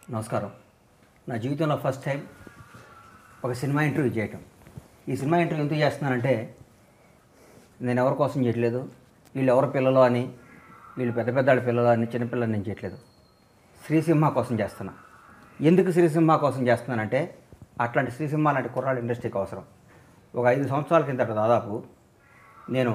నమస్కారం నా జీవితంలో ఫస్ట్ టైం ఒక సినిమా ఇంటర్వ్యూ చేయటం ఈ సినిమా ఇంటర్వ్యూ ఎందుకు చేస్తున్నానంటే నేను ఎవరి కోసం చేయట్లేదు వీళ్ళు ఎవరి పిల్లలు అని వీళ్ళు పెద్ద పెద్దాళ్ళ పిల్లలు అని చిన్నపిల్లలు నేను చేయట్లేదు శ్రీసింహ కోసం చేస్తున్నా ఎందుకు శ్రీసింహ కోసం చేస్తున్నానంటే అట్లాంటి శ్రీసింహ లాంటి కుర్రాళ్ళ ఇండస్ట్రీకి అవసరం ఒక ఐదు సంవత్సరాల కిందట దాదాపు నేను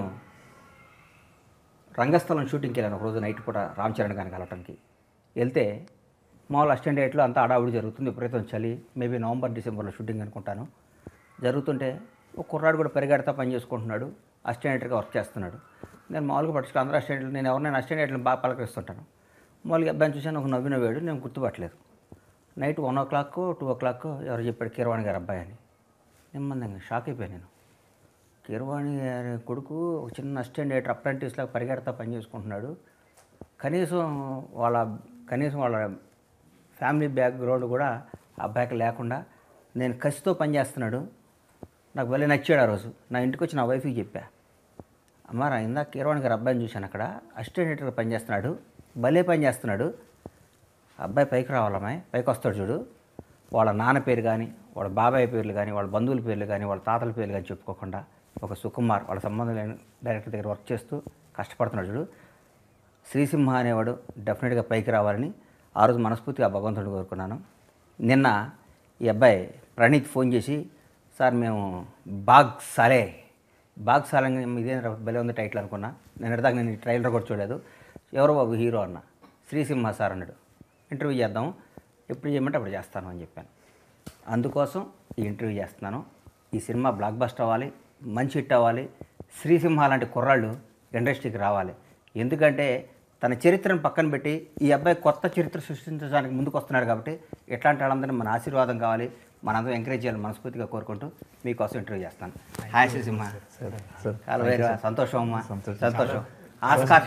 రంగస్థలం షూటింగ్కి వెళ్ళాను ఒకరోజు నైట్ పూట రామ్ చరణ్ గారిని కలవటానికి వెళ్తే మామూలు అసిస్టెంట్ డేట్లో అంతా అడావుడి జరుగుతుంది విపరీతం చలి మేబీ నవంబర్ డిసెంబర్లో షూటింగ్ అనుకుంటాను జరుగుతుంటే ఒక కుర్రాడు కూడా పరిగెడతా పని చేసుకుంటున్నాడు అసిస్టెంట్గా వర్క్ చేస్తున్నాడు నేను మామూలుగా పట్టుకు అందరూ అసిస్టెంట్లు నేను ఎవరినైనా అసిస్టెంట్లను బాగా పలకరిస్తుంటాను మామూలుగా అబ్బాయిని చూశాను ఒక నవ్విన వేడు నేను గుర్తుపట్టలేదు night one o'clock two o'clock ఎవరు చెప్పాడు కీరవాణి గారు అబ్బాయి అని నెమ్మదిగా షాక్ అయిపోయాను నేను కీరవాణి గారి కొడుకు ఒక చిన్న అసిస్టెంట్ అప్రెంటిస్ లాగా పరిగెడతా పని చేసుకుంటున్నాడు కనీసం వాళ్ళ కనీసం వాళ్ళ ఫ్యామిలీ బ్యాక్గ్రౌండ్ కూడా ఆ అబ్బాయికి లేకుండా నేను కసితో పని చేస్తున్నాడు నాకు భలే నచ్చాడు ఆ రోజు నా ఇంటికి వచ్చి నా వైఫ్కి చెప్పా అమ్మ రా ఇందాక కీరవాణి గారి అబ్బాయిని చూశాను అక్కడ అసిస్టెంట్గా పని చేస్తున్నాడు భలే పని చేస్తున్నాడు అబ్బాయి పైకి రావాలమ్మాయి పైకి వస్తాడు చూడు వాళ్ళ నాన్న పేరు కానీ వాళ్ళ బాబాయ్ పేర్లు కానీ వాళ్ళ బంధువుల పేర్లు కానీ వాళ్ళ తాతల పేర్లు కానీ చెప్పుకోకుండా ఒక సుకుమార్ వాళ్ళ సంబంధం లేని డైరెక్టర్ దగ్గర వర్క్ చేస్తూ కష్టపడుతున్నాడు చూడు శ్రీసింహ అనేవాడు డెఫినెట్గా పైకి రావాలని ఆ రోజు మనస్ఫూర్తిగా ఆ భగవంతుడిని కోరుకున్నాను నిన్న ఈ అబ్బాయి ప్రణీత్ ఫోన్ చేసి సార్ మేము బాగ్ సాలే బాగ్ సాలే ఇదే భలే ఉంది టైటిల్ అనుకున్నా నేను దాకా నేను ఈ ట్రైలర్ కూడా చూడలేదు ఎవరో బాబు హీరో అన్న శ్రీసింహ సార్ అన్నాడు ఇంటర్వ్యూ చేద్దాం ఎప్పుడు చేయమంటే అప్పుడు చేస్తాను అని చెప్పాను అందుకోసం ఈ ఇంటర్వ్యూ చేస్తున్నాను ఈ సినిమా బ్లాక్ బస్టర్ అవ్వాలి మంచి హిట్ అవ్వాలి శ్రీసింహ లాంటి కుర్రాళ్ళు ఇండస్ట్రీకి రావాలి ఎందుకంటే తన చరిత్రను పక్కన పెట్టి ఈ అబ్బాయి కొత్త చరిత్ర సృష్టించడానికి ముందుకు వస్తున్నాడు కాబట్టి ఇట్లాంటి వాళ్ళందరినీ మన ఆశీర్వాదం కావాలి మనందరం ఎంకరేజ్ చేయాలని మనస్ఫూర్తిగా కోరుకుంటూ మీకోసం ఇంటర్వ్యూ చేస్తాను హాయ్ శ్రీసింహ సార్ చాలా వేరు సంతోషం అమ్మా సంతోషం ఆస్కార్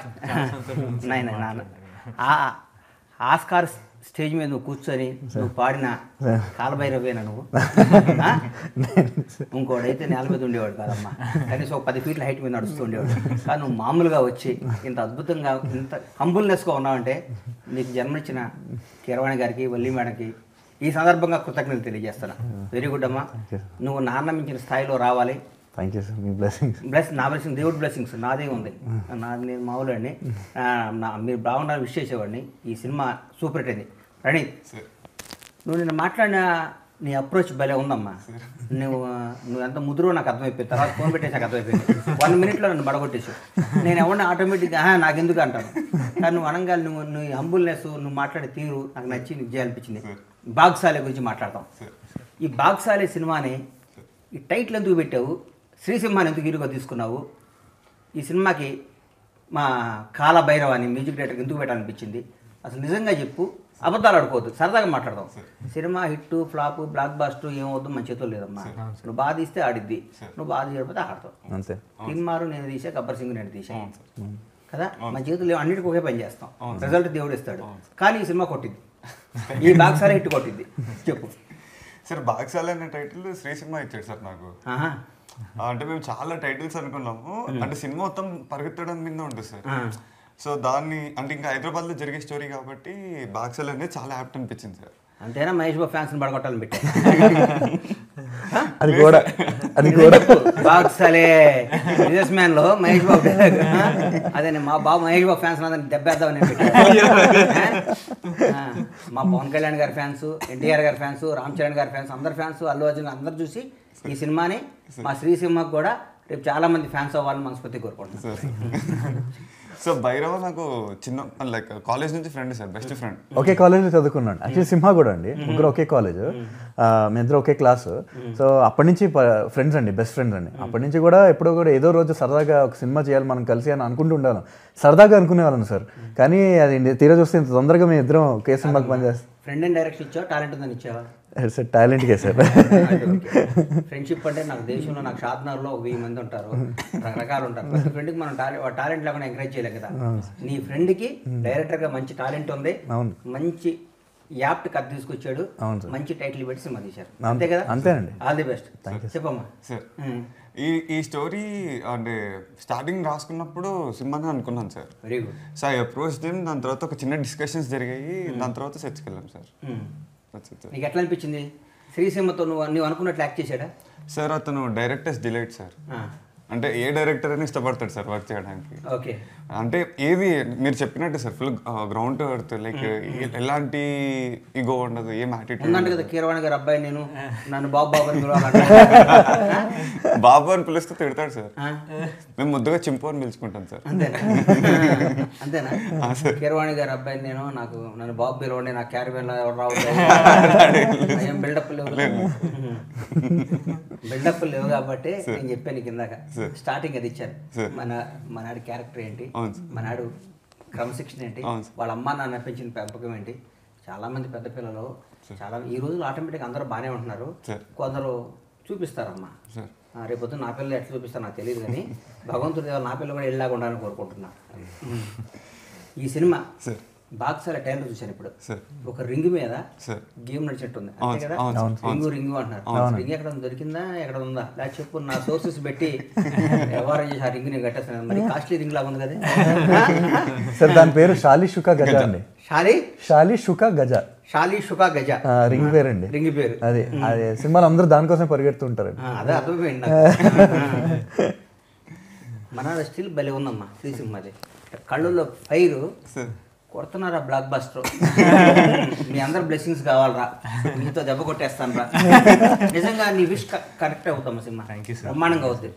నై నై నాన్న ఆ- ఆస్కార్ స్టేజ్ మీద నువ్వు కూర్చొని నువ్వు పాడిన కాలభైరవేనా నువ్వు ఆ? ఇంకోడైతే నేల మీద ఉండేవాడు కాదమ్మా కనీసం ఒక పది ఫీట్ల హైట్ మీద నడుస్తూ ఉండేవాడు కానీ నువ్వు మామూలుగా వచ్చి ఇంత అద్భుతంగా ఇంత హంబుల్నెస్గా ఉన్నావంటే నీకు జన్మనిచ్చిన కీరవాణి గారికి వల్లి మేడంకి ఈ సందర్భంగా కృతజ్ఞతలు తెలియజేస్తాను వెరీ గుడ్ అమ్మా నువ్వు నాన్న మించిన స్థాయిలో రావాలి థ్యాంక్ యూ సార్ మీ బ్లెస్సింగ్స్ బ్లెస్ నా బ్లెస్సింగ్ దేవుడి బ్లెస్సింగ్స్ నాదే ఉంది నాది నేను మామూలు అండి ఆ, నా మీరు బాగుండాలని విష్ చేసేవాడిని ఈ సినిమా సూపర్ హిట్ అయింది ప్రణీత్ నువ్వు నేను మాట్లాడిన నీ అప్రోచ్ భలే ఉందమ్మా నువ్వు నువ్వు ఎంత ముదురో నాకు అర్థమైపోయింది తర్వాత ఫోన్ పెట్టేసి నాకు అర్థమైపోయింది వన్ మినిట్లో నన్ను బడగొట్టేసి నేను ఎవరిని ఆటోమేటిక్గా "ఆహా, నాకు ఎందుకు అంటాను కానీ నువ్వు అనగా నువ్వు నువ్వు హంబుల్నెస్ నువ్వు మాట్లాడే తీరు నాకు నచ్చి నీకు చేయాలనిపించింది బాగ్సాలే గురించి మాట్లాడతాం ఈ బాగ్సాలే సినిమాని ఈ టైటిల్ ఎందుకు పెట్టావు శ్రీసింహాన్ని ఎందుకు హీరోగా తీసుకున్నావు ఈ సినిమాకి మా కాలభైరవ అని మ్యూజిక్ డైరెక్టర్ ఎందుకు పెట్టాలనిపించింది అసలు నిజంగా చెప్పు అబద్ధాలు ఆడుకోవద్దు సరదాగా మాట్లాడదాం cinema hit flop blockbuster ఏమవుద్దు మన చేతుల్లో లేదమ్మా నువ్వు బాగా తీస్తే ఆడిద్ది నువ్వు బాగా తీయకపోతే ఆడతావు అంతే తిన్మారు నేను తీసా గబ్బర్ సింగ్ నేను తీసా కదా మన చేతుల్లో అన్నిటికీ ఒకే పని చేస్తాం రిజల్ట్ దేవుడు ఇస్తాడు కానీ ఈ సినిమా కొట్టింది ఈ బాక్సారే హిట్ కొట్టింది చెప్పు సార్ బాక్సాల అనే టైటిల్ శ్రీసింహ ఇచ్చాడు సార్ నాకు ఆహా. ఆ, అంటే మేము చాలా టైటిల్స్ అనుకున్నాము అంటే సినిమా మొత్తం పరిగెత్తడం మీద ఉంటుంది సార్ సో దాన్ని అంటే ఇంకా హైదరాబాద్లో జరిగే స్టోరీ కాబట్టి బాక్సాల అనేది చాలా యాప్ట్ అనిపించింది సార్ అంతేనా మహేష్ బాబు ఫ్యాన్స్ని పడగొట్టాలని పెట్టా అది కూడా అది కూడా బాక్సలే బిజినెస్ మ్యాన్ లో మహేష్ బాబు dialogue. అదే నేను మా బాబు మహేష్ బాబు ఫ్యాన్స్ అందరిని దెబ్బేద్దామని నేను పెట్టాను. ఆ, మా పవన్ కళ్యాణ్ గారి ఫ్యాన్స్ ఎన్టీఆర్ గారి ఫ్యాన్స్ రామ్ చరణ్ గారి ఫ్యాన్స్ అందరి ఫ్యాన్స్ అల్లు అర్జున్ అందరు చూసి ఈ సినిమాని మా శ్రీసింహకు కూడా రేపు చాలా మంది ఫ్యాన్స్ అవ్వాలని మనస్ఫూర్తి కోరుకుంటున్నాను సార్ సో భైరవ నాకు చిన్న లైక్ కాలేజ్ నుంచి ఫ్రెండ్ సార్ బెస్ట్ ఫ్రెండ్ ఒకే కాలేజ్లో చదువుకున్నాను యాక్చువల్లీ సింహ కూడా అండి ముగ్గురు ఒకే కాలేజ్ మీ ఇద్దరు ఒకే క్లాస్ సో అప్పటి నుంచి ఫ్రెండ్స్ అండి బెస్ట్ ఫ్రెండ్స్ అండి అప్పటి నుంచి కూడా ఎప్పుడో కూడా ఏదో రోజు సరదాగా ఒక సినిమా చేయాలి మనం కలిసి అని అనుకుంటూ ఉండాలి సరదాగా అనుకునేవాళ్ళం సార్ కానీ అది తీరా చూస్తే ఇంత తొందరగా మేము ఇద్దరం ఒకే సినిమాకి పనిచేస్తాం ఫ్రెండ్ అండ్ డైరెక్షన్ ఇచ్చావా టాలెంట్ ఉందని ఇచ్చావా సార్ టాలెంట్కే సార్ ఫ్రెండ్షిప్ అంటే నాకు దేశంలో నాకు షాద్నగర్లో ఒక వెయ్యి మంది ఉంటారు రకరకాలు ఉంటారు ప్రతి ఫ్రెండ్కి మనం టాలెంట్ టాలెంట్ లేకుండా ఎంకరేజ్ చేయలేం కదా నీ ఫ్రెండ్కి డైరెక్టర్గా మంచి టాలెంట్ ఉంది అవును. మంచి యాప్ట్ కథ తీసుకొచ్చాడు అవును సార్. మంచి టైటిల్ పెట్టి సినిమా తీశారు అంతే- అంతే కదా అంతేనండి. ఆల్ ది బెస్ట్ చెప్పమ్మా సార్ ఉమ్. ఈ ఈ స్టోరీ అంటే స్టార్టింగ్ రాసుకున్నప్పుడు సినిమానే అనుకున్నాను sir very good so I approach them దాని తర్వాత ఒక చిన్న డిస్కషన్స్ జరిగాయి దాని తర్వాత సెట్స్కి వెళ్ళాం సార్ That's it, sir. నీకు ఎట్లా అనిపించింది శ్రీసీమతో నువ్వు నువ్వు అనుకున్నట్లు యాక్ట్ చేశాడా సార్ అతను డైరెక్టర్స్ డిలైట్ సార్ అంటే ఏ డైరెక్టర్ అని ఇష్టపడతాడు సార్ వర్క్ చేయడానికి ఓకే అంటే ఏది మీరు చెప్పినట్టు sir full ground earth like ఎలాంటి ఇగో ఉండదు ఏం యాటిట్యూడ్ ఉందంట కదా కీరవాణి గారు అబ్బాయి నేను నన్ను బాబు బాబు అని పిలవాలంట బాబు అని పిలుస్తూ తిడతాడు సార్ ఆ? మేము ముద్దుగా చింపు అని పిలుచుకుంటాం సార్ అంతేనా అంతేనా కీరవాణి గారు అబ్బాయి నేను నాకు నన్ను బాబు పిలవండి నాకు క్యారవేన్ ఎవరు రావట్లేదు ఏం బిల్డప్ లేవు బిల్డప్ లేవు కాబట్టి నేను చెప్పాను నీకు ఇందాక స్టార్టింగ్ అది ఇచ్చాను మన మనాడి క్యారెక్టర్ ఏంటి అవును మనాడు క్రమశిక్షణ ఏంటి అవును వాళ్ళ అమ్మ నాన్న పెంచిన పెంపకం ఏంటి చాలా మంది పెద్ద పిల్లలు చాలా ఈ రోజులు ఆటోమేటిక్ అందరూ బాగానే ఉంటున్నారు సార్. కొందరు చూపిస్తారమ్మా సార్ ఆ, రేపొద్దు నా పిల్లలు ఎట్లా చూపిస్తారో నాకు తెలియదు కానీ భగవంతుడి దేవాలి నా పిల్లలు కూడా వెళ్ళాగా ఉండాలని కోరుకుంటున్నా ఈ సినిమా సార్ బాక్సాల టైంలో చూశాను ఇప్పుడు సార్ ఒక రింగ్ మీద సార్ గేమ్ నడిచినట్టుంది అవును అంతే కదా అవును సార్, రింగు రింగు అంటున్నారు రింగ్ ఎక్కడ ఉంది? దొరికిందా ఎక్కడ ఉందా లేదా చెప్పు నా సోర్సెస్ పెట్టి వ్యవహారం చేసి ఆ రింగ్ నేను కట్టేస్తాను మరి కాస్ట్లీ రింగ్ లాగా ఉంది కదా సార్ దాని పేరు షాలి షుకా గజ అండి షాలి షాలి షుకా గజ షాలి షుకా గజ ఆ, రింగ్ పేరండి రింగ్ పేరు అది అది సినిమాలు అందరూ దానికోసం పరిగెడుతుంటారండి ఆ, అదే అర్థమైపోయింది నాకు. మన స్టిల్ భలే ఉందమ్మా శ్రీ సింహది కళ్ళులో ఫైర్ సార్ కొడుతున్నారా బ్లాక్ బస్టర్ మీ అందరు బ్లెస్సింగ్స్ కావాలరా మీతో దెబ్బ కొట్టేస్తాను రా నిజంగా నీ విష్ కరెక్ట్ అవుతామా సినిమా థ్యాంక్ యూ బ్రహ్మాండంగా అవుతుంది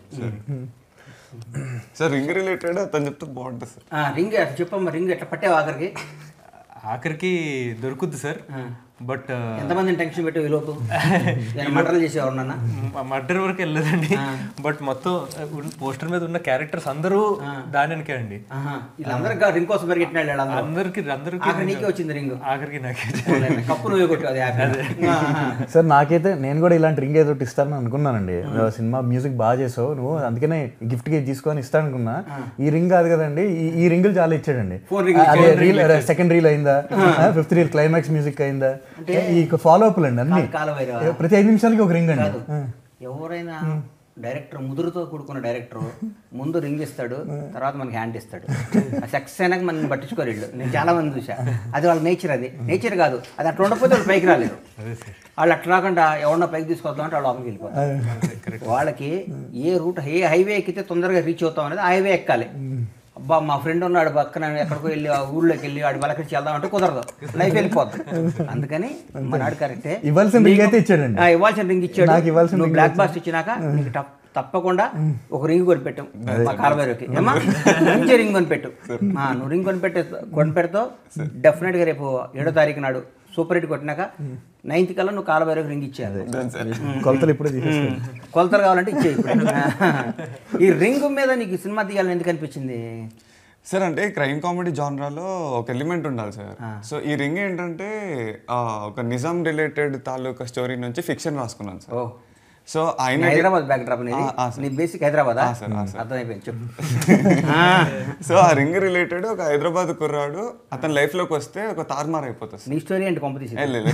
సార్ రింగ్ రిలేటెడ్ అతను చెప్తే బాగుంటుంది సార్ ఆ, రింగ్ అట్లా చెప్పమ్మా రింగ్ ఎట్లా పట్టావు ఆఖరికి ఆఖరికి దొరుకుద్ది సార్ బట్ ఎంతమందిని టెన్షన్ పెట్టావు ఈ లోపు నేను మటర్లు చేసేవారు నాన్న మర్డర్ వరకు వెళ్ళలేదండి బట్ మొత్తం పోస్టర్ మీద ఉన్న క్యారెక్టర్స్ అందరూ దాని వెనకే అండి ఆహా. వీళ్ళందరూ రింగ్ కోసం పరిగెట్టిన వాళ్ళు అందరూ అందరికి అందరికి ఆఖరి నీకే వచ్చింది రింగ్ ఆఖరికి నాకే కప్పు నువ్వే కొట్టావు అది హ్యాపీ సార్ నాకైతే నేను కూడా ఇలాంటి రింగ్ ఏదో ఒకటి ఇస్తానని అనుకున్నానండి సినిమా మ్యూజిక్ బాగా చేసావు నువ్వు అందుకనే గిఫ్ట్ కి తీసుకొని ఇస్తాను అనుకున్నా ఈ రింగ్ కాదు కదండి ఈ- ఈ రింగులు చాలా ఇచ్చాడండి Phone ring అదే రీల్ సెకండ్ రీల్ అయిందా ఫిఫ్త్ రీల్ క్లైమాక్స్ మ్యూజిక్ అయిందా ఈ ఫాలో అప్ అండి అన్ని కాలవైరవా ప్రతి ఐదు నిమిషాలకి ఒక రింగ్ అండి కాదు ఎవరైనా డైరెక్టర్ ముదురుతో కూడుకున్న డైరెక్టర్ ముందు రింగ్ ఇస్తాడు తర్వాత మనకి హ్యాండ్ ఇస్తాడు ఆ సక్సెస్ అయినాక మనం పట్టించుకోరు వీళ్ళు నేను చాలా మంది చూసా అది వాళ్ళ నేచర్ అది నేచర్ కాదు అది అట్లా ఉండకపోతే వాళ్ళు పైకి రాలేదు వాళ్ళు అట్లా రాకుండా ఎవరన్నా పైకి తీసుకొద్దాం అంటే వాళ్ళు లోపలికి వెళ్ళిపోతారు వాళ్ళకి ఏ రూట్ ఏ హైవే ఎక్కితే తొందరగా రీచ్ అవుతాం అనేది ఆ హైవే ఎక్కాలి అబ్బా మా ఫ్రెండ్ ఉన్నాడు పక్కన ఎక్కడికో వెళ్ళి ఆ ఊళ్ళోకి వెళ్ళి వాడి బలకరించి వెళ్దాం అంటే కుదరదు లైఫ్ వెళ్ళిపోద్ది అందుకని మనాడు కరెక్టే ఇవ్వాల్సిన ring అయితే ఇచ్చాడండి. ఆ, ఇవ్వాల్సిన రింగ్ ఇచ్చాడు నాకు ఇవ్వాల్సిన నువ్వు ring బ్లాక్ బాస్ట్ ఇచ్చినాక నీకు తప్ప- తప్పకుండా ఒక రింగ్ కొనిపెట్టాం మా కాలబైరవకి ఏమా మంచి రింగ్ కొనిపెట్టు ఆ, నువ్వు రింగ్ కొనిపెట్టే కొనిపెడతావు డెఫినెట్గా రేపు ఏడో తారీఖు నాడు సూపర్ హిట్ కొట్టినాక నైన్త్ కల్లా నువ్వు కాలబైరవకి రింగ్ ఇచ్చేయాలి కొలతలు ఇప్పుడే తీసేసుకోండి కొలతలు కావాలంటే ఇచ్చే ఇప్పుడు ఈ రింగ్ మీద నీకు ఈ సినిమా తీయాలని ఎందుకు అనిపించింది సార్ అంటే క్రైమ్ కామెడీ జానరాలో ఒక ఎలిమెంట్ ఉండాలి సార్ సో ఈ రింగ్ ఏంటంటే ఆ, ఒక నిజాం రిలేటెడ్ తాలూకా స్టోరీ నుంచి ఫిక్షన్ రాసుకున్నాను సార్ ఓ సో ఆయన హైదరాబాద్ బ్యాక్ డ్రాప్ అనేది ఆ, ఆ, సార్. నీ బేసిక్ హైదరాబాదా ఆ, సార్, ఆ, సార్. అర్థమైపోయింది చెప్పు సో ఆ రింగ్ రిలేటెడ్ ఒక హైదరాబాద్ కుర్రాడు అతని లైఫ్ లోకి వస్తే ఒక తారుమార్ అయిపోతుంది సార్ నీ స్టోరీ ఏంటి కొంపతీసి ఏ, లేదు.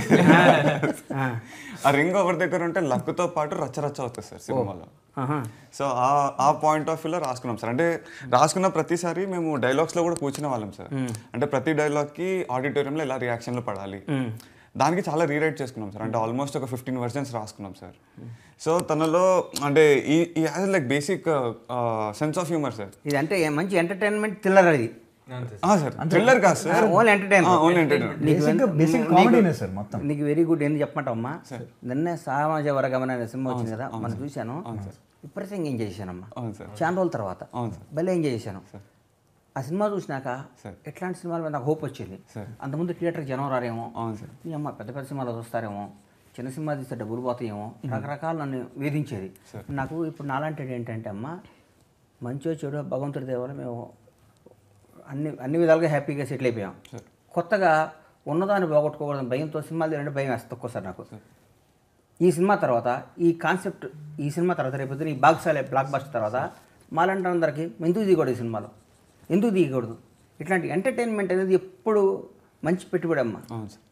ఆ రింగ్ ఎవరి దగ్గర ఉంటే లక్తో పాటు రచ్చ రచ్చ అవుతుంది సార్ సినిమాలో ఆహా. సో ఆ ఆ పాయింట్ ఆఫ్ వ్యూలో రాసుకున్నాం సార్ అంటే రాసుకున్న ప్రతిసారి మేము డైలాగ్స్లో కూడా కూర్చునే వాళ్ళం సార్ అంటే ప్రతి డైలాగ్కి ఆడిటోరియంలో ఇలా రియాక్షన్లు పడాలి దానికి చాలా రీరైట్ చేసుకున్నాం సార్ అంటే ఆల్మోస్ట్ ఒక ఫిఫ్టీన్ వర్జన్స్ రాసుకున్నాం సార్ సో తనలో అంటే ఈ ఈ has like basic sense of humour sir ఇది అంటే ఏ- మంచి ఎంటర్టైన్మెంట్ థ్రిల్లర్ అది సార్ థ్రిల్లర్ కాదు sir only entertainment only entertainment basic basic కామెడీనే సార్ మొత్తం నీకు వెరీ గుడ్ ఎందుకు చెప్పమంటావమ్మా నిన్నే సమాజ వర్గమన అనే సినిమా వచ్చింది కదా మనం చూశాను విపరీతంగా ఎంజాయ్ చేశానమ్మా అవును సార్ చాలా రోజుల తర్వాత అవును సార్ భలే ఎంజాయ్ చేశాను ఆ సినిమా చూసినాక సార్. ఎట్లాంటి సినిమాల మీద నాకు హోప్ వచ్చింది సార్. అంతకుముందు థియేటర్ జనం రారేమో అవును సార్ మీ అమ్మ పెద్ద పెద్ద సినిమాలు చూస్తారేమో చిన్న సినిమా తీస్తే డబ్బులు పోతాయేమో రకరకాల నన్ను వేధించేది నాకు ఇప్పుడు నాలాంటి ఏంటంటే అమ్మ మంచో చెడు భగవంతుడి దేవాల మేము అన్ని అన్ని విధాలుగా హ్యాపీగా సెటిల్ అయిపోయాం కొత్తగా ఉన్నదాన్ని పోగొట్టుకోకూడదని భయంతో సినిమాలు తీయాలంటే భయం వేస్తుంది ఒక్కోసారి నాకు ఈ సినిమా తర్వాత ఈ కాన్సెప్ట్ ఈ సినిమా తర్వాత రేపు ఈ బాక్సాలే బ్లాక్ బస్టర్ తర్వాత మాలాంటి అందరికీ ఎందుకు దిగకూడదు ఈ సినిమాలో ఎందుకు దిగకూడదు ఇట్లాంటి ఎంటర్టైన్మెంట్ అనేది ఎప్పుడు మంచి పెట్టుబడి అమ్మ అవును సార్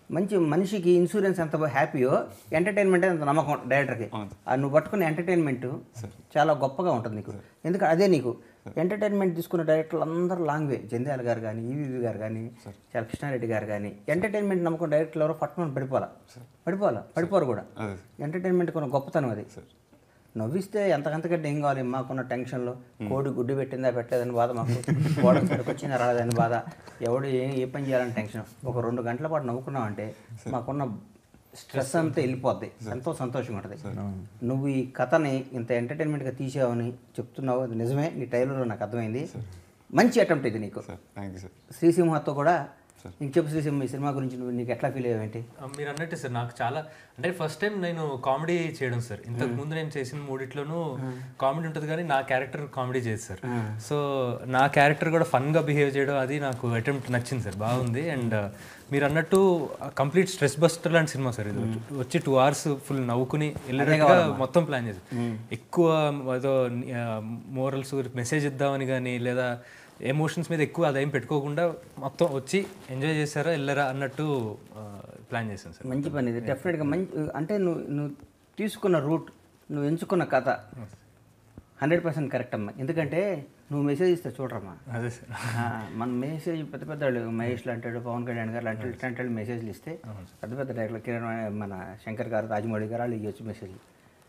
మంచి మనిషికి ఇన్సూరెన్స్ ఎంత హ్యాపీయో ఎంటర్టైన్మెంట్ అంత నమ్మకం డైరెక్టర్కి ఆ నువ్వు పట్టుకున్న ఎంటర్టైన్మెంట్ చాలా గొప్పగా ఉంటుంది నీకు ఎందుకంటే అదే నీకు ఎంటర్టైన్మెంట్ తీసుకున్న డైరెక్టర్లు అందరూ లాంగ్ వే జంధ్యాల గారు కానీ ఈవీవి గారు కానీ చాలా కృష్ణారెడ్డి గారు కానీ ఎంటర్టైన్మెంట్ నమ్మకం డైరెక్టర్లు ఎవరో పట్టుకొని పడిపోవాలా పడిపోవాలా పడిపోరు కూడా అదే ఎంటర్టైన్మెంట్ కొన్న గొప్పతనం అది నవ్విస్తే ఎంతకంతకంటే ఏం కావాలి మాకున్న టెన్షన్లో కోడి గుడ్డు పెట్టిందా పెట్టలేదని బాధ మాకు గోడ సరికి వచ్చిందా రాలేదని బాధ ఎవడు ఏ ఏ పని చేయాలని టెన్షన్ ఒక రెండు గంటల పాటు నవ్వుకున్నావంటే మాకున్న స్ట్రెస్ అంతా వెళ్ళిపోద్ది ఎంతో సంతోషంగా ఉంటుంది నువ్వు ఈ కథని ఇంత ఎంటర్టైన్మెంట్గా తీసావని చెప్తున్నావు అది నిజమే నీ టైలర్లో నాకు అర్థమైంది మంచి అటెంప్ట్ ఇది నీకు సార్ థ్యాంక్ యూ సార్ శ్రీసింహతో కూడా నీకు చెప్పు శ్రీసింహ ఈ సినిమా గురించి నువ్వు నీకు ఎట్లా ఫీల్ అయ్యావేంటి ఆ, మీరు అన్నట్టే సార్ నాకు చాలా అంటే ఫస్ట్ టైం నేను కామెడీ చేయడం సార్ ఇంతకు ముందు నేను చేసిన మూడిట్లోనూ కామెడీ ఉంటుంది కానీ నా క్యారెక్టర్ కామెడీ చేయదు సార్ సో నా క్యారెక్టర్ కూడా ఫన్గా బిహేవ్ చేయడం అది నాకు అటెంప్ట్ నచ్చింది సార్ బాగుంది అండ్ మీరు అన్నట్టు కంప్లీట్ స్ట్రెస్ బస్టర్ లాంటి సినిమా సార్ ఇది వచ్చి టూ అవర్స్ ఫుల్ నవ్వుకుని వెళ్ళేటట్టుగా మొత్తం ప్లాన్ చేసి ఎక్కువ ఏదో మోరల్స్ మెసేజ్ ఇద్దామని కానీ లేదా ఎమోషన్స్ మీద ఎక్కువ అదేం పెట్టుకోకుండా మొత్తం వచ్చి ఎంజాయ్ చేశారా వెళ్ళారా అన్నట్టు ప్లాన్ చేశాను సార్ మంచి పని ఇది డెఫినెట్గా మంచి అంటే నువ్వు నువ్వు తీసుకున్న రూట్ నువ్వు ఎంచుకున్న కథ హండ్రెడ్ పర్సెంట్ కరెక్ట్ అమ్మా ఎందుకంటే నువ్వు మెసేజ్ ఇస్తే చూడరమ్మా అదే సార్ ఆ, మన మెసేజ్ పెద్ద పెద్ద వాళ్ళు మహేష్ లాంటాడు పవన్ కళ్యాణ్ గారు లాంటి ఇట్లాంటి వాళ్ళు మెసేజ్లు ఇస్తే పెద్ద పెద్ద డైరెక్టర్ కిరణ్ మన శంకర్ గారు రాజమౌళి గారు వాళ్ళు ఇవ్వచ్చు మెసేజ్లు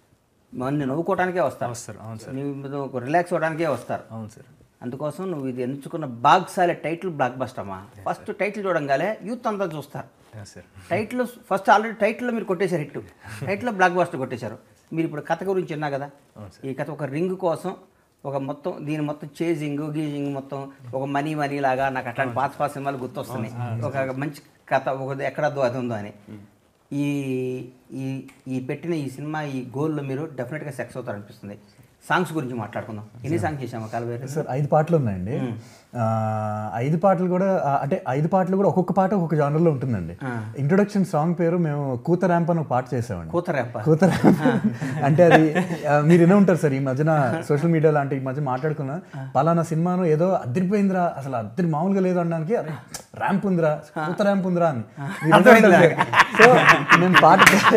మన నవ్వుకోవడానికే వస్తారు వస్తారు అవును సార్ నువ్వు ఒక రిలాక్స్ అవ్వడానికే వస్తారు అవును సార్ అందుకోసం నువ్వు ఇది ఎంచుకున్న బాగ్సాలే టైటిల్ బ్లాక్ బస్టర్ అమ్మా ఫస్ట్ టైటిల్ చూడంగానే యూత్ అంతా చూస్తారు సార్ టైటిల్ ఫస్ట్ ఆల్రెడీ టైటిల్లో మీరు కొట్టేశారు హిట్ టైటిల్లో బ్లాక్ బాస్టర్ కొట్టేశారు మీరు ఇప్పుడు కథ గురించి విన్నా కదా ఈ కథ ఒక రింగ్ కోసం ఒక మొత్తం దీని మొత్తం చేజింగ్ గీజింగ్ మొత్తం ఒక మనీ మనీ లాగా నాకు అట్లాంటి పాత పాత సినిమాలు గుర్తొస్తున్నాయి ఒక మంచి కథ ఒక ఎక్కడ అది ఉందో అని ఈ ఈ ఈ పెట్టిన ఈ సినిమా ఈ గోల్లో మీరు డెఫినెట్గా సెక్స్ అవుతారు అనిపిస్తుంది సాంగ్స్ గురించి మాట్లాడుకుందాం ఎన్ని సాంగ్స్ చేసాము కాలవేరు సార్ ఐదు పాటలు ఉన్నాయండి ఆ, ఐదు పాటలు కూడా ఆ, అంటే ఐదు పాటలు కూడా ఒక్కొక్క పాట ఒక్కొక్క జానర్లో ఉంటుందండి ఇంట్రొడక్షన్ సాంగ్ పేరు మేము కూత ర్యాంప్ అని ఒక పాట చేసామండి కూతరేప్ప కూత ర్యాంప్ అంటే అది ఆ, మీరు వినే ఉంటారు సార్ ఈ మధ్యన సోషల్ మీడియా లాంటి ఈ మధ్య మాట్లాడుకున్నా పలానా సినిమాను ఏదో అద్దరిపోయిందిరా అసలు అద్దరి మామూలుగా లేదు అనడానికి అరే ర్యాంప్ ఉందిరా కూత ర్యాంప్ ఉందిరా అని మీరు వినే ఉంటారు సార్. సో మేము పాట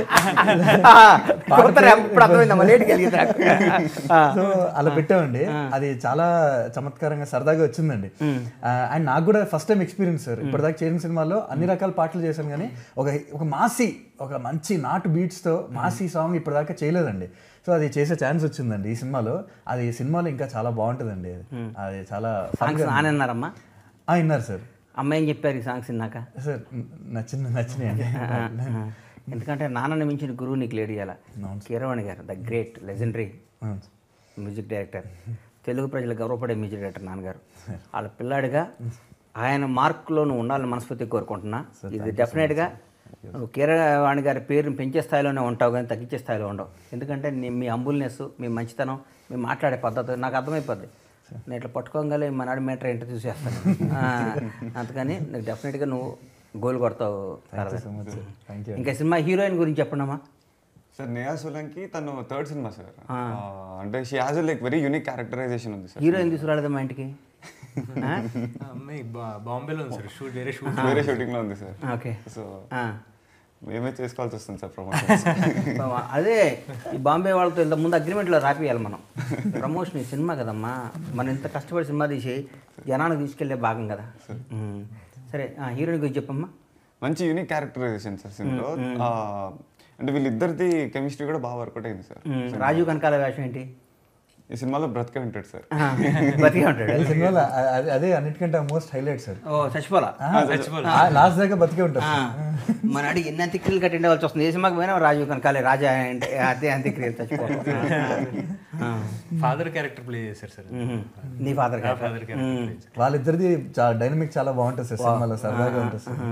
కూతరేప్ప ఇప్పుడు అర్థమైందమ్మా లేట్కి వెళ్ళింది నాకు. సో అలా పెట్టామండి అది చాలా చమత్కారంగా సరదాగా వచ్చిందండి అండ్ నాకు కూడా ఫస్ట్ టైం ఎక్స్పీరియన్స్ సార్ ఇప్పటిదాకా చేసిన సినిమాల్లో అన్ని రకాల పాటలు చేశాను కానీ ఒక ఒక మాసి ఒక మంచి నాటు beats తో మాసి సాంగ్ ఇప్పటిదాకా చేయలేదండి సో అది చేసే ఛాన్స్ వచ్చిందండి ఈ సినిమాలో అది సినిమాలో ఇంకా చాలా బాగుంటుందండి అది. అది చాలా సాంగ్స్ నానన్నారమ్మా ఆ, విన్నారు సార్ అమ్మాయి ఏం చెప్పారు ఈ సాంగ్స్ విన్నాక సార్ నచ్చిన నచ్చినాయండి ఎందుకంటే నాన్నని మించిన గురువు నీకు లేడు ఇవాళ Keeravani garu the great legendary అవును. మ్యూజిక్ డైరెక్టర్ తెలుగు ప్రజలు గౌరవపడే మ్యూజిక్ డైరెక్టర్ నాన్నగారు వాళ్ళ పిల్లాడిగా ఆయన మార్కులో నువ్వు ఉండాలని మనస్ఫూర్తి కోరుకుంటున్నా ఇది డెఫినెట్గా నువ్వు కీరవాణి గారి పేరుని పెంచే స్థాయిలోనే ఉంటావు కానీ తగ్గించే స్థాయిలో ఉండవు ఎందుకంటే నీ మీ అంబుల్నెస్ మీ మంచితనం మీ మాట్లాడే పద్ధతి నాకు అర్థమైపోద్ది నేను ఇట్లా పట్టుకోగలే మా నాడు మీటర్ ఏంటో చూసేస్తాను ఆ, అందుకని నీకు డెఫినెట్గా నువ్వు గోల్ కొడతావు థ్యాంక్ యూ ఇంకా సినిమా హీరోయిన్ గురించి చెప్పండమ్మా సార్ నేహా సోలంకి తను థర్డ్ సినిమా సార్ అంటే she has like very unique characterization ఉంది సార్ హీరోయిన్ తీసుకురాలేదా మా ఇంటికి ఆ? ఆ అమ్మాయి బా- బాంబేలో ఉంది సార్ షూట్ వేరే షూట్ వేరే షూటింగ్ లో ఉంది సార్ ఓకే సో ఆ. మేమే చేసుకోవాల్సి వస్తుంది సార్ ప్రమోషన్ బావ, అదే ఈ బాంబే వాళ్ళతో ఇంత ముందు అగ్రిమెంట్లో రాపియాలి మనం ప్రమోషన్ ఈ సినిమా కదమ్మా మనం ఇంత కష్టపడి సినిమా తీసి జనానికి తీసుకెళ్లే భాగం కదా ఉమ్. సరే ఆ, హీరోయిన్ గురించి చెప్పమ్మా మంచి యూనిక్ క్యారెక్టరైజేషన్ సార్ సినిమాలో ఆ, అంటే వీళ్ళిద్దరిది కెమిస్ట్రీ కూడా బాగా వర్కౌట్ అయింది సార్ ఉమ్, రాజీవ్ కనకాల వేషం ఏంటి ఈ సినిమాలో బ్రతికే ఉంటాడు సార్ ఆ, బతికే ఉంటాడు ఈ సినిమాలో అ- అదే- అదే అన్నిటికంటే మోస్ట్ హైలైట్ సార్ ఓ చచ్చిపోలా లాస్ట్ దాకా బతికే ఉంటారు ఆ, మన అడిగి ఎన్ని అంత్యక్రియలు కట్టిండే వచ్చి వస్తుంది ఏ సినిమాకి పోయినా రాజీవ్ కనకాలే రాజా అంటే అదే అంత్యక్రియలు చచ్చిపోవడం ఆ, ఫాదర్ క్యారెక్టర్ ప్లే చేశారు సార్ ఉమ్. నీ ఫాదర్ గారు ఫాదర్ క్యారెక్టర్ వాళ్ళిద్దరిది చాలా డైనమిక్ చాలా బాగుంటుంది సార్ సినిమాలో సరదాగా ఉంటుంది సార్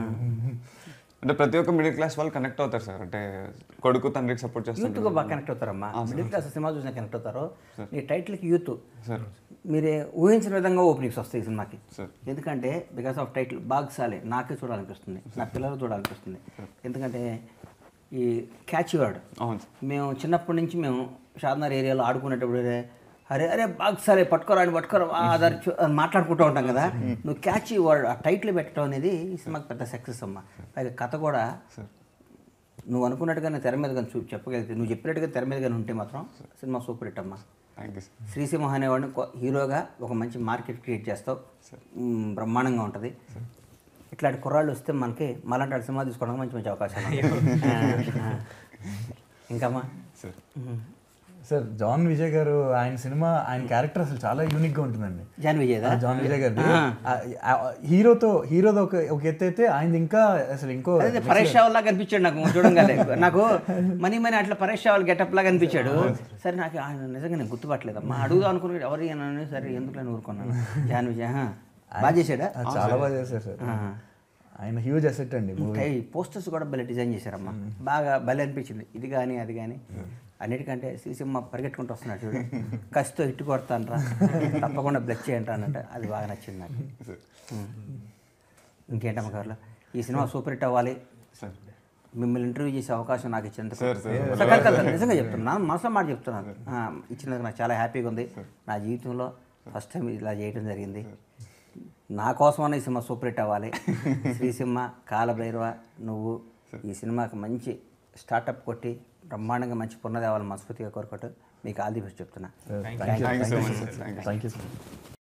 అంటే ప్రతి ఒక్క మిడిల్ క్లాస్ వాళ్ళు కనెక్ట్ అవుతారు సార్ అంటే కొడుకు తండ్రికి సపోర్ట్ చేస్తారు యూత్గా బాగా కనెక్ట్ అవుతారమ్మా మిడిల్ క్లాస్ సినిమా చూసినా కనెక్ట్ అవుతారు మీ టైటిల్కి యూత్ మీరే ఊహించిన విధంగా ఓపెనింగ్స్ వస్తాయి ఈ సినిమాకి సార్. ఎందుకంటే బికాస్ ఆఫ్ టైటిల్ బాగ్సాలే నాకే చూడాలనిపిస్తుంది నా పిల్లలు చూడాలనిపిస్తుంది ఎందుకంటే ఈ క్యాచ్ వర్డ్ అవును సార్ మేము చిన్నప్పటి నుంచి మేము షాద్నగర్ ఏరియాలో ఆడుకునేటప్పుడు అరే అరే బాగా సరే పట్టుకోరా అని పట్టుకోరా ఆ, అదర్ చూ- అని మాట్లాడుకుంటూ ఉంటాం కదా నువ్వు క్యాచ్ వర్డ్ ఆ టైటిల్ పెట్టడం అనేది ఈ సినిమాకి పెద్ద సక్సెస్ అమ్మా పైగా కథ కూడా నువ్వు అనుకున్నట్టుగానే తెర మీద కానీ చూ చెప్పగలిగితే నువ్వు చెప్పినట్టుగా తెర మీద కానీ ఉంటే మాత్రం సినిమా సూపర్ హిట్ అమ్మా థ్యాంక్ యూ సార్ శ్రీసింహ అనేవాడిని కొ- హీరోగా ఒక మంచి మార్కెట్ క్రియేట్ చేస్తావు మ్, బ్రహ్మాండంగా ఉంటుంది ఇట్లాంటి కుర్రాళ్ళు వస్తే మనకి మళ్ళంటి వాడి సినిమా తీసుకోవడానికి మంచి మంచి అవకాశాలు ఉన్నాయి. ఆ, ఆ. ఇంకమ్మా సార్ సార్ జాన్ విజయ్ గారు ఆయన సినిమా ఆయన క్యారెక్టర్ అసలు చాలా యూనిక్ గా ఉంటుందండి జాన్ విజయదా ఆ జాన్ విజయ్ గారిది ఆ, ఆ, హీరోతో హీరోతో ఒక ఒక ఎత్తు అయితే ఆయన ఇంకా అసలు ఇంకో అదే పరేష్ రావల్ లాగా అనిపించాడు నాకు చూడంగానే నాకు మనీ మనీ అట్లా పరేష్ రావల్ గెటప్ లాగా అనిపించాడు సరే నాకు ఆయన నిజంగా నేను గుర్తుపట్టలేదమ్మా అడుగుదాం అనుకున్నాడు ఎవరు ఈయన అని సరే ఎందుకు ఊరుకున్నాను జాన్ విజయ్ ఆహా. బాగా చేశాడా ఆ, చాలా బాగా చేశారు సార్ ఆయన హ్యూజ్ అసెట్ అండి మూవీ ఈ పోస్టర్స్ కూడా భలే డిజైన్ చేశారమ్మా బాగా భలే అనిపించింది ఇది కానీ అది కానీ అన్నిటికంటే సీసీమ్మ పరిగెట్టుకుంటూ వస్తున్నాడు చూడు కసితో ఇట్టు కొడతాను రా తప్పకుండా బ్లెక్ చేయండి రా అన్నట్టు అది బాగా నచ్చింది నాకు ఉం. ఇంకేంటమ్మ గారు ఈ సినిమా సూపర్ హిట్ అవ్వాలి సార్ మిమ్మల్ని ఇంటర్వ్యూ చేసే అవకాశం నాకు ఇచ్చినందుకు సార్, సార్. అసలు కాదు, కాదు, నిజంగా చెప్తున్నాను మనసులో మాట చెప్తున్నాను ఆ, ఇచ్చినందుకు నాకు చాలా హ్యాపీగా ఉంది నా జీవితంలో ఫస్ట్ టైం ఇలా చేయడం జరిగింది నా కోసమన్నా ఈ సినిమా సూపర్ హిట్ అవ్వాలి శ్రీసింహ కాలభైరవ నువ్వు ఈ సినిమాకి మంచి స్టార్టప్ కొట్టి బ్రహ్మాండంగా మంచి పున్నదేవాలని మనస్ఫూర్తిగా కోరుకుంటూ మీకు ఆల్ ది బెస్ట్ చెప్తున్నా thank you so much sir thank you thank you sir